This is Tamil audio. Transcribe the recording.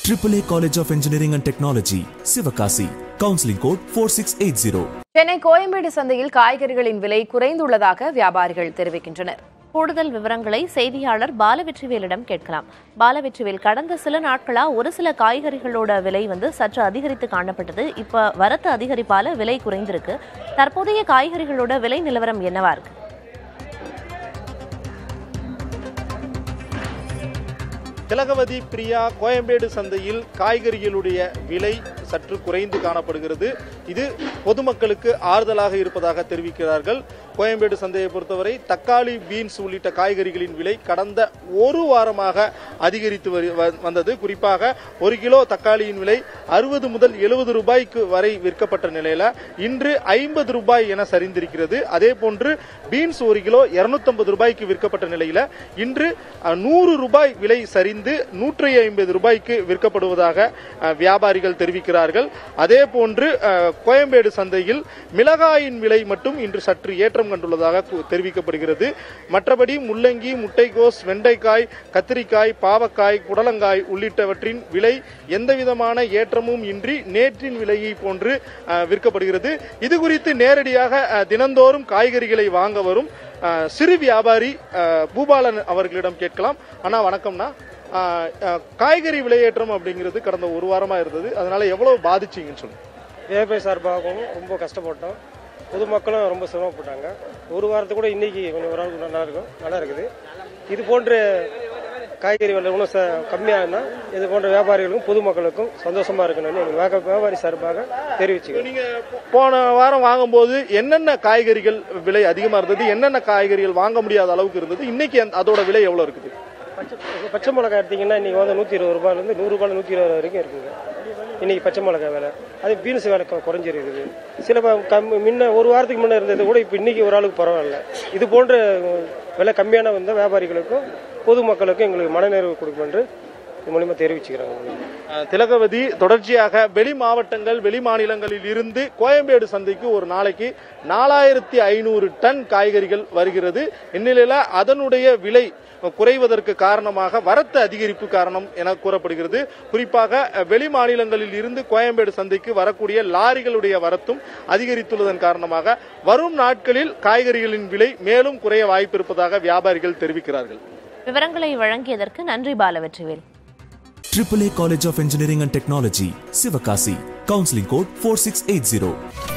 AAA College of Engineering and Technology, Sivakasi. Counseling code 4680. Chennai Koyambedu சந்தையில் காய்கறிகளின் விலை குறைந்துள்ளதாக வியாபாரிகள் தெரிவிக்கின்றனர் கூடுதல் விவரங்களை செய்தியாளர் பாலவெற்றிவேலிடம் கேட்கலாம் பாலவெற்றிவேல் கடந்த சில நாட்களா ஒரு சில காய்கறிகளோட விலை வந்து சற்று அதிகரித்து காணப்பட்டது இப்ப வரத்து அதிகரிப்பால விலை குறைந்திருக்கு தற்போதைய காய்கறிகளோட விலை நிலவரம் என்னவா இருக்கு திலகவதி பிரியா கோயம்பேடு சந்தையில் காய்கறிகளுடைய விலை சற்று குறைந்து காணப்படுகிறது இது பொதுமக்களுக்கு ஆறுதலாக இருப்பதாக தெரிவிக்கிறார்கள் கோயம்பேடு சந்தையை பொறுத்தவரை தக்காளி பீன்ஸ் உள்ளிட்ட காய்கறிகளின் விலை கடந்த ஒரு வாரமாக அதிகரித்து வரு- வ- வந்தது குறிப்பாக ஒரு கிலோ தக்காளியின் விலை அறுபது முதல் எழுபது ரூபாய்க்கு வரை விற்கப்பட்ட நிலையில இன்று ஐம்பது ரூபாய் என சரிந்திருக்கிறது அதே போன்று பீன்ஸ் ஒரு கிலோ 250 ரூபாய்க்கு விற்கப்பட்ட நிலையில இன்று அஹ், நூறு ரூபாய் விலை சரிந்து நூற்றி ஐம்பது ரூபாய்க்கு விற்கப்படுவதாக அஹ், வியாபாரிகள் தெரிவிக்கிறார்கள் அதே போன்று அஹ், கோயம்பேடு சந்தையில் மிளகாயின் விலை மட்டும் இன்று சற்று ஏற்றம் கண்டுள்ளதாக கு- தெரிவிக்கப்படுகிறது மற்றபடி முள்ளங்கி முட்டைகோஸ் வெண்டைக்காய் கத்திரிக்காய் பாவக்காய் புடலங்காய் உள்ளிட்டவற்றின் விலை எந்தவிதமான ஏற்றமும் இன்றி நேற்றின் விலையை போன்று அஹ், விற்கப்படுகிறது இது குறித்து நேரடியாக அஹ், தினந்தோறும் காய்கறிகளை வாங்க வரும் அஹ், சிறு வியாபாரி அஹ், பூபாலன் அவர்களிடம் கேட்கலாம் அண்ணா வணக்கம்ண்ணா அஹ், அஹ், காய்கறி விலையேற்றம் அப்படிங்கிறது கடந்த ஒரு வாரமா இருந்தது அதனால எவ்வளவு பாதிச்சீங்கன்னு சொல்லுங்க வியாபாரி சார்பாகவும் ரொம்ப கஷ்டப்பட்டோம் பொதுமக்களும் ரொம்ப சிரமப்பட்டாங்க ஒரு வாரத்துக்கு கூட இன்னைக்கு கொஞ்சம் ஓரளவுக்கு நல்லா இருக்கும் நல்லா இருக்குது இது போன்ற காய்கறி விலை இன்னும் ச- கம்மியானா இது போன்ற வியாபாரிகளுக்கும் பொதுமக்களுக்கும் சந்தோஷமா இருக்கணும்னு எங்கள் வியாபா- வியாபாரி சார்பாக தெரிவிச்சுக்கிறோம் நீங்க போ- போன வாரம் வாங்கும்போது என்னென்ன காய்கறிகள் விலை அதிகமா இருந்தது என்னென்ன காய்கறிகள் வாங்க முடியாத அளவுக்கு இருந்தது இன்னைக்கு அந்த- அதோட விலை எவ்வளவு இருக்குது பச்சை பச்சை மிளகாய் எடுத்தீங்கன்னா இன்னைக்கு வந்து நூற்றி இருபது ரூபாயிலேருந்து நூறு ரூபாயில் நூற்றி இருபது வரைக்கும் இருக்குங்க இன்னைக்கு பச்சை மிளகாய் விலை அதே பீன்ஸ் விலை கொ- குறைஞ்சிருக்குது சில ப- கம் முன்ன ஒரு வாரத்துக்கு முன்னே இருந்தது கூட இப்போ இன்னைக்கு ஓரளவுக்கு பரவாயில்ல இது போன்ற விலை கம்மியான வந்த வியாபாரிகளுக்கும் பொதுமக்களுக்கும் எங்களுக்கு மனநிறைவு கொடுக்கும் என்று இது மூலியமா தெரிவிச்சுக்கிறாங்க அஹ், திலகவதி தொடர்ச்சியாக வெளி மாவட்டங்கள் வெளி மாநிலங்களில் இருந்து கோயம்பேடு சந்தைக்கு ஒரு நாளைக்கு நாலாயிரத்தி ஐநூறு டன் காய்கறிகள் வருகிறது இந்நிலையில அதனுடைய விலை குறைவதற்கு காரணமாக வரத்து அதிகரிப்பு காரணம் என கூறப்படுகிறது குறிப்பாக அஹ், வெளி மாநிலங்களில் இருந்து கோயம்பேடு சந்தைக்கு வரக்கூடிய லாரிகளுடைய வரத்தும் அதிகரித்துள்ளதன் காரணமாக வரும் நாட்களில் காய்கறிகளின் விலை மேலும் குறைய வாய்ப்பிருப்பதாக வியாபாரிகள் தெரிவிக்கிறார்கள் விவரங்களை வழங்கியதற்கு நன்றி Balavetrivel AAA College of Engineering and Technology, Sivakasi. Counseling code 4680.